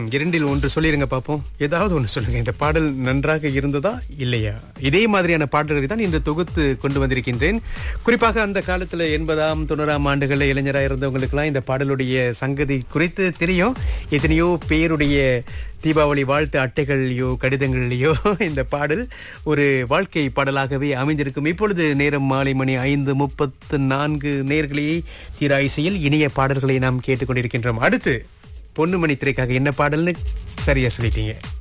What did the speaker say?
ம் இரண்டில் ஒன்று சொல்லிருங்க பாப்போம் ஏதாவது ஒன்று சொல்லுங்க இந்த பாடல் நன்றாக இருந்ததா இல்லையா இதே மாதிரியான பாடல்களை தான் இன்று தொகுத்து கொண்டு வந்திருக்கின்றேன் குறிப்பாக அந்த காலத்துல எண்பதாம் தொண்ணூறாம் ஆண்டுகளில் இளைஞராக இருந்தவங்களுக்கெல்லாம் இந்த பாடலுடைய சங்கதி குறித்து தெரியும் எத்தனையோ பேருடைய தீபாவளி வாழ்த்து அட்டைகள்லையோ கடிதங்கள்லையோ இந்த பாடல் ஒரு வாழ்க்கை பாடலாகவே அமைந்திருக்கும் இப்பொழுது நேரம் மாலை மணி ஐந்து முப்பத்து நான்கு நேர்களையே தீரா இசையில் இனிய பாடல்களை நாம் கேட்டுக்கொண்டிருக்கின்றோம் அடுத்து பொன்னுமணி திரைக்காக என்ன பாடல்னு சரியா சொல்லிட்டீங்க